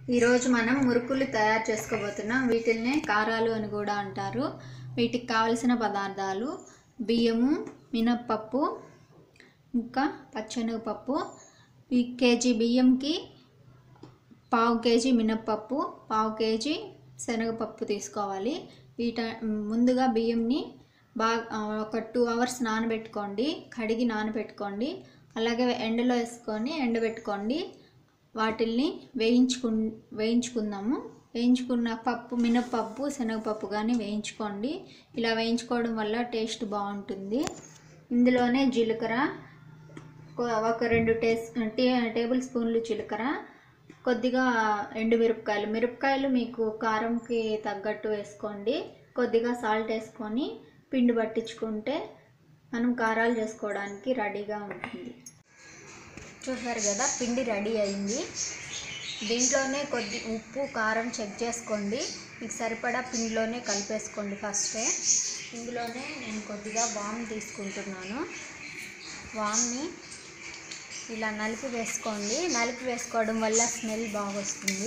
ఈరోజు మనం మురుకులు తయారు చేసుకోబోతున్నాం వీటిల్నే కారాలు అని కూడా అంటారు వీటికి కావలసిన పదార్థాలు బియ్యము మినప్పప్పు ఇంకా పచ్చెనగపప్పు ఈ కేజీ బియ్యంకి పావు కేజీ మినప్పప్పు పావు కేజీ శనగపప్పు తీసుకోవాలి వీట ముందుగా బియ్యంని బాగా ఒక టూ అవర్స్ నానబెట్టుకోండి కడిగి నానబెట్టుకోండి అలాగే ఎండలో వేసుకొని ఎండబెట్టుకోండి వాటిల్ని వేయించుకు వేయించుకుందాము వేయించుకున్న పప్పు మినపప్పు శనగపప్పు కానీ వేయించుకోండి ఇలా వేయించుకోవడం వల్ల టేస్ట్ బాగుంటుంది ఇందులోనే జీలకర్ర కొ- ఒక రెండు టేస్ టే టేబుల్ స్పూన్లు జీలకర్ర కొద్దిగా ఎండు మిరపకాయలు మిరపకాయలు మీకు కారంకి తగ్గట్టు వేసుకోండి కొద్దిగా సాల్ట్ వేసుకొని పిండి పట్టించుకుంటే మనం కారాలు చేసుకోవడానికి రెడీగా ఉంటుంది చూసారు కదా పిండి రెడీ అయింది దీంట్లోనే కొద్ది ఉప్పు కారం చెక్ చేసుకోండి మీకు సరిపడా పిండిలోనే కలిపేసుకోండి ఫస్టే ఇందులోనే నేను కొద్దిగా వామ్ తీసుకుంటున్నాను వామ్ని ఇలా నలిపి వేసుకోండి నలిపి వేసుకోవడం వల్ల స్మెల్ బాగా వస్తుంది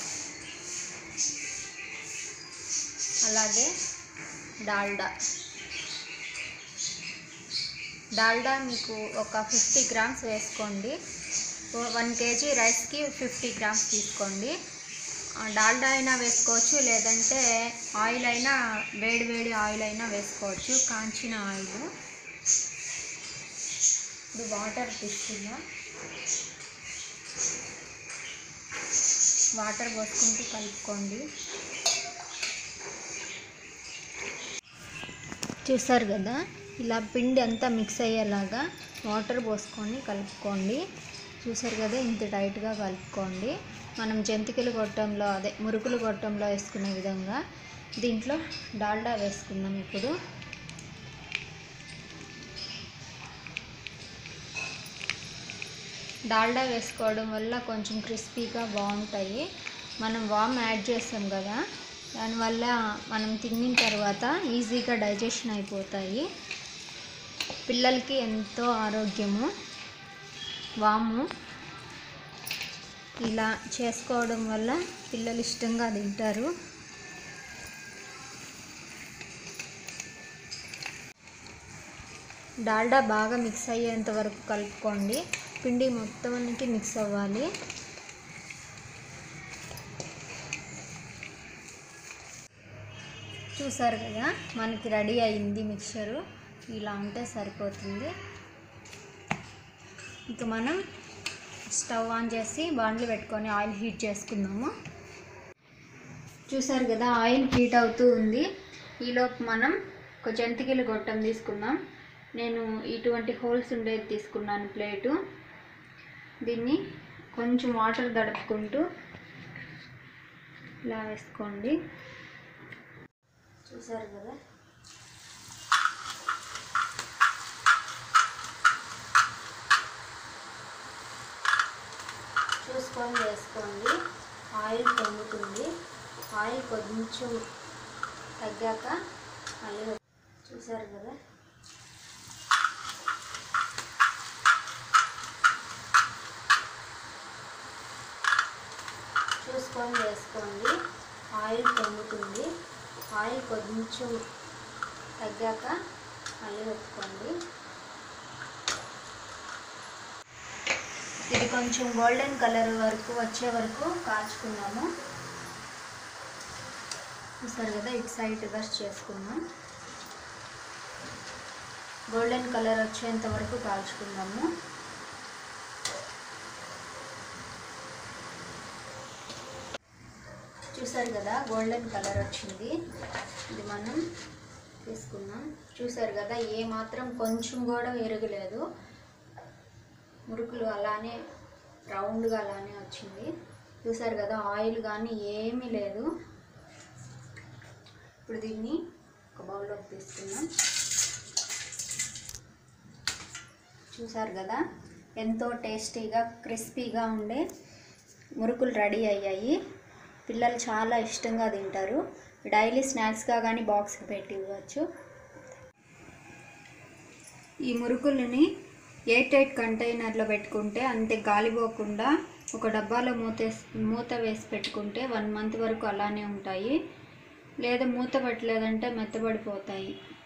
అలాగే డాల్డా డాల్డా మీకు ఒక ఫిఫ్టీ గ్రామ్స్ వేసుకోండి వన్ కేజీ రైస్కి ఫిఫ్టీ గ్రామ్స్ తీసుకోండి ఆ, డాల్డా అయినా వేసుకోవచ్చు లేదంటే ఆయిల్ అయినా వేడి వేడి ఆయిల్ అయినా వేసుకోవచ్చు కాంచిన ఆయిల్ ఇప్పుడు వాటర్ తీసుకుందాం వాటర్ పోసుకుంటూ కలుపుకోండి చూసారు కదా ఇలా పిండి అంతా మిక్స్ అయ్యేలాగా వాటర్ పోసుకొని కలుపుకోండి చూసారు కదా ఇంత టైట్గా కలుపుకోండి మనం జంతికలు గొట్టంలో అదే మురుకులు గొట్టంలో వేసుకునే విధంగా దీంట్లో డాల్డా వేసుకుందాం ఇప్పుడు డాల్డా వేసుకోవడం వల్ల కొంచెం క్రిస్పీగా బాగుంటాయి మనం వామ్ యాడ్ చేస్తాం కదా దానివల్ల మనం తిన్న తర్వాత ఈజీగా డైజెషన్ అయిపోతాయి పిల్లలకి ఎంతో ఆరోగ్యము వాము ఇలా చేసుకోవడం వల్ల పిల్లలు ఇష్టంగా తింటారు డాల్డా బాగా మిక్స్ అయ్యేంత వరకు కలుపుకోండి పిండి మొత్తానికి మిక్స్ అవ్వాలి చూసారు కదా మనకి రెడీ అయింది మిక్చరు ఇలా ఉంటే సరిపోతుంది ఇక మనం స్టవ్ ఆన్ చేసి బాండ్లు పెట్టుకొని ఆయిల్ హీట్ చేసుకుందాము చూసారు కదా ఆయిల్ హీట్ అవుతూ ఉంది ఈలోపు మనం ఒక జంతికలు గొట్టం తీసుకుందాం నేను ఇటువంటి హోల్స్ ఉండేది తీసుకున్నాను ప్లేటు దీన్ని కొంచెం వాటర్ దడుపుకుంటూ ఇలా వేసుకోండి చూసారు కదా చూసుకొని వేసుకోండి ఆయిల్ పొంగుతుంది ఆయిల్ కొంచెం తగ్గాక మళ్ళీ చూసారు కదా చూసుకొని వేసుకోండి ఆయిల్ పొంగుతుంది ఆయిల్ కొంచెం తగ్గాక మళ్ళీ పెట్టుకోండి ఇది కొంచెం గోల్డెన్ కలర్ వరకు వచ్చే వరకు కాల్చుకున్నాము చూసారు కదా ఇటు సైడ్ రివర్స్ చేసుకున్నాం గోల్డెన్ కలర్ వచ్చేంత వరకు కాల్చుకుందాము చూసారు కదా గోల్డెన్ కలర్ వచ్చింది ఇది మనం తీసుకున్నాం చూసారు కదా ఏ మాత్రం కొంచెం కూడా ఎరగలేదు మురుకులు అలానే రౌండ్గా అలానే వచ్చింది చూసారు కదా ఆయిల్ కానీ ఏమీ లేదు ఇప్పుడు దీన్ని ఒక బౌల్లోకి తీసుకుందాం చూసారు కదా ఎంతో టేస్టీగా క్రిస్పీగా ఉండే మురుకులు రెడీ అయ్యాయి పిల్లలు చాలా ఇష్టంగా తింటారు డైలీ స్నాక్స్గా కానీ బాక్స్కి పెట్టి ఇవ్వచ్చు ఈ మురుకులని ఎయిట్ ఎయిట్ కంటైనర్లో పెట్టుకుంటే అంతే గాలిపోకుండా ఒక డబ్బాలో మూత మూత వేసి పెట్టుకుంటే వన్ మంత్ వరకు అలానే ఉంటాయి లేదా మూత పెట్టలేదంటే మెత్తబడిపోతాయి